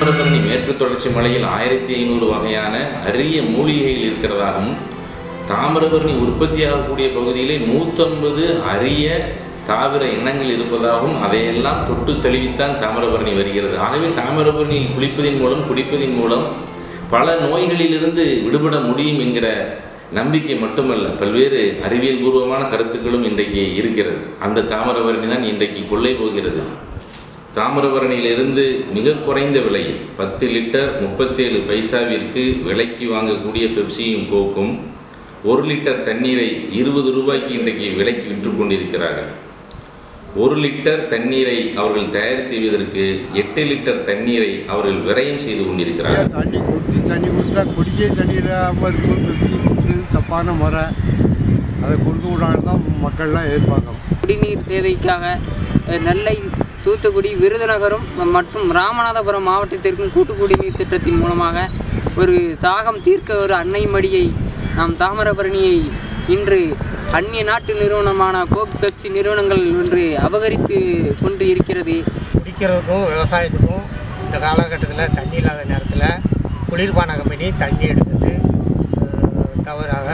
தாமிரபரணி மேற்கு தொடர்ச்சி மலையில் ஆயிரத்தி ஐநூறு வகையான அரிய மூலிகைகள் இருக்கிறதாகவும் தாமிரபரணி உற்பத்தியாகக்கூடிய பகுதியிலே நூற்றம்பது அரிய தாவர இனங்கள் இருப்பதாகவும் அதையெல்லாம் தொட்டு தெளிவித்தான் தாமிரபரணி வருகிறது ஆகவே தாமிரபரணியில் குளிப்பதின் மூலம் குடிப்பதின் மூலம் பல நோய்களிலிருந்து விடுபட முடியும் என்கிற நம்பிக்கை மட்டுமல்ல பல்வேறு அறிவியல் பூர்வமான கருத்துக்களும் இன்றைக்கு இருக்கிறது அந்த தாமிரபரணி தான் இன்றைக்கு கொள்ளை போகிறது தாமிரபரணியிலிருந்து மிக குறைந்த விலையில் பத்து லிட்டர் முப்பத்தேழு பைசாவிற்கு விலைக்கு வாங்கக்கூடிய பெப்சியும் கோக்கும் ஒரு லிட்டர் தண்ணீரை இருபது ரூபாய்க்கு இன்றைக்கு விலைக்கு விற்று கொண்டிருக்கிறார்கள் ஒரு லிட்டர் தண்ணீரை அவர்கள் தயார் செய்வதற்கு எட்டு லிட்டர் தண்ணீரை அவர்கள் விரயம் செய்து கொண்டிருக்கிறார்கள் தண்ணி குடிச்சு தண்ணி கொடுத்தா குடிக்க தண்ணீராமல் இருக்கும் பெப்சி கொடுக்குறது தப்பான முறை அதை கொடுத்து விடான்னு தான் மக்கள்லாம் எதிர்பார்க்கணும் குடிநீர் தேவைக்காக அஹ், நெல்லை தூத்துக்குடி விருதுநகரம் மற்றும் ராமநாதபுரம் மாவட்டத்திற்கும் கூட்டு குடிநீர் திட்டத்தின் மூலமாக ஒரு தாகம் தீர்க்க ஒரு அன்னை மடியை நாம் தாமிரபரணியை இன்று அந்நிய நாட்டு நிறுவனமான கோக் பெப்சி நிறுவனங்கள் ஒன்று அபகரித்து கொண்டு இருக்கிறது குடிக்கிறதுக்கும் விவசாயத்துக்கும் இந்த காலகட்டத்தில் தண்ணி இல்லாத நேரத்தில் குளிர்பான கம்பெனி தண்ணி எடுக்குது அஹ், தவறாக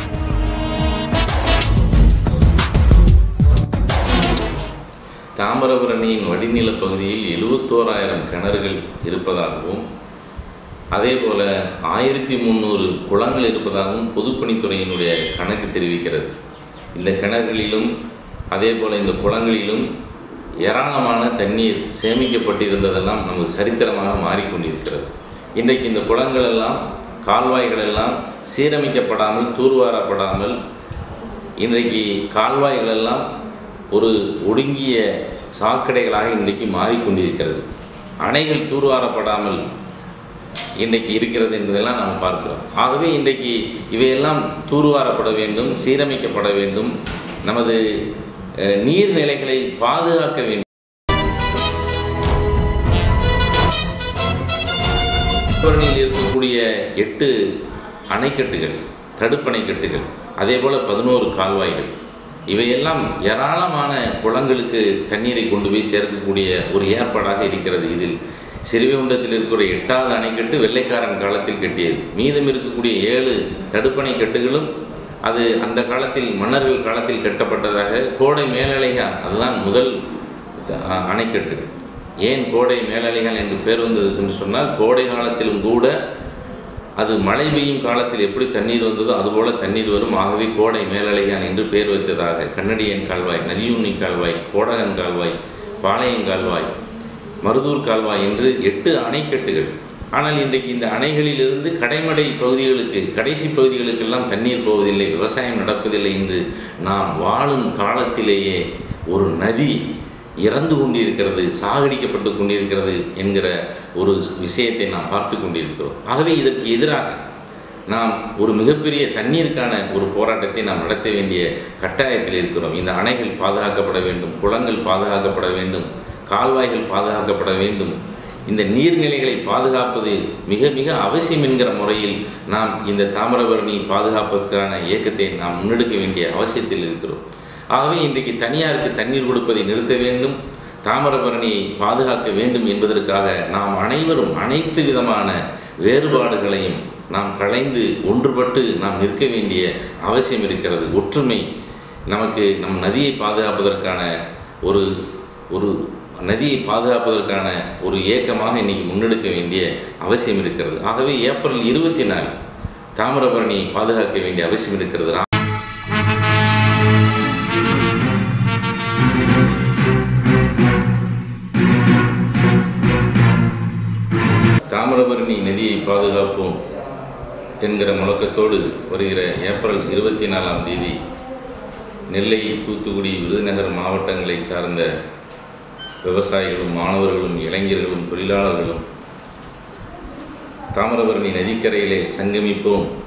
தாமிரபரணியின் வடிநில பகுதியில் எழுபத்தோராயிரம் கிணறுகள் இருப்பதாகவும் அதே போல ஆயிரத்தி முந்நூறு குளங்கள் இருப்பதாகவும் பொதுப்பணித்துறையினுடைய கணக்கு தெரிவிக்கிறது இந்த கிணறுகளிலும் அதே போல இந்த குளங்களிலும் ஏராளமான தண்ணீர் சேமிக்கப்பட்டிருந்ததெல்லாம் நமது சரித்திரமாக மாறிக்கொண்டிருக்கிறது இன்றைக்கு இந்த குளங்கள் எல்லாம் கால்வாய்கள் எல்லாம் சீரமைக்கப்படாமல் தூர்வாரப்படாமல் இன்றைக்கு கால்வாய்கள் எல்லாம் ஒரு ஒடுங்கிய சாக்கடைகளாக இன்றைக்கு மாறிக்கொண்டிருக்கிறது அணைகள் தூர்வாரப்படாமல் இன்றைக்கு இருக்கிறது என்பதெல்லாம் நாம் பார்க்கிறோம் ஆகவே இன்றைக்கு இவையெல்லாம் தூர்வாரப்பட வேண்டும் சீரமைக்கப்பட வேண்டும் நமது அஹ், நீர்நிலைகளை பாதுகாக்க வேண்டும் தூத்துக்குடியில் இருக்கக்கூடிய எட்டு அணைக்கட்டுகள் தடுப்பணைக்கட்டுகள் அதே போல் பதினோரு கால்வாய்கள் இவையெல்லாம் ஏராளமான குளங்களுக்கு தண்ணீரை கொண்டு போய் சேர்க்கக்கூடிய ஒரு ஏற்பாடாக இருக்கிறது இதில் சிறுவைகுண்டத்தில் இருக்கிற எட்டாவது அணைக்கட்டு வெள்ளைக்காரன் காலத்தில் கட்டியது மீதம் இருக்கக்கூடிய ஏழு தடுப்பணை கட்டுகளும் அது அந்த காலத்தில் மன்னர்கள் காலத்தில் கட்டப்பட்டதாக கோடை மேலலைகா அதுதான் முதல் த- அ- அணைக்கட்டு ஏன் கோடை மேலலைகள் என்று பேர் வந்தது என்று சொன்னால் கோடை காலத்திலும் கூட அது மழை பெய்யும் காலத்தில் எப்படி தண்ணீர் வந்ததோ அதுபோல தண்ணீர் வரும் ஆகவே கோடை மேலலையான் என்று பெயர் வைத்ததாக கண்ணடியன் கால்வாய் நதியுண்ணி கால்வாய் கோடகன் கால்வாய் பாளையம் கால்வாய் மருதூர் கால்வாய் என்று எட்டு அணைக்கட்டுகள் ஆனால் இன்றைக்கு இந்த அணைகளிலிருந்து கடைமடை பகுதிகளுக்கு கடைசி பகுதிகளுக்கெல்லாம் தண்ணீர் போவதில்லை விவசாயம் நடப்பதில்லை என்று நாம் வாழும் காலத்திலேயே ஒரு நதி இறந்து கொண்டிருக்கிறது சாகடிக்கப்பட்டு கொண்டிருக்கிறது என்கிற ஒரு விஷயத்தை நாம் பார்த்து கொண்டிருக்கிறோம் ஆகவே இதற்கு எதிராக நாம் ஒரு மிகப்பெரிய தண்ணீருக்கான ஒரு போராட்டத்தை நாம் நடத்த வேண்டிய கட்டாயத்தில் இருக்கிறோம் இந்த அணைகள் பாதுகாக்கப்பட வேண்டும் குளங்கள் பாதுகாக்கப்பட வேண்டும் கால்வாய்கள் பாதுகாக்கப்பட வேண்டும் இந்த நீர்நிலைகளை பாதுகாப்பது மிக மிக அவசியம் என்கிற முறையில் நாம் இந்த தாமிரபரணி பாதுகாப்பதற்கான இயக்கத்தை நாம் முன்னெடுக்க வேண்டிய அவசியத்தில் இருக்கிறோம் ஆகவே இன்றைக்கு தனியாருக்கு தண்ணீர் கொடுப்பதை நிறுத்த வேண்டும் தாமிரபரணியை பாதுகாக்க வேண்டும் என்பதற்காக நாம் அனைவரும் அனைத்து விதமான வேறுபாடுகளையும் நாம் களைந்து ஒன்றுபட்டு நாம் நிற்க வேண்டிய அவசியம் இருக்கிறது ஒற்றுமை நமக்கு நம் நதியை பாதுகாப்பதற்கான ஒரு ஒரு நதியை பாதுகாப்பதற்கான ஒரு இயக்கமாக இன்னைக்கு முன்னெடுக்க வேண்டிய அவசியம் இருக்கிறது ஆகவே ஏப்ரல் இருபத்தி நாலு தாமிரபரணியை பாதுகாக்க வேண்டிய அவசியம் இருக்கிறது தாமிரபரணி நதியை பாதுகாப்போம் என்கிற முழக்கத்தோடு வருகிற ஏப்ரல் இருபத்தி நாலாம் தேதி நெல்லை தூத்துக்குடி விருதுநகர் மாவட்டங்களை சார்ந்த விவசாயிகளும் மாணவர்களும் இளைஞர்களும் தொழிலாளர்களும் தாமிரபரணி நதிக்கரையிலே சங்கமிப்போம்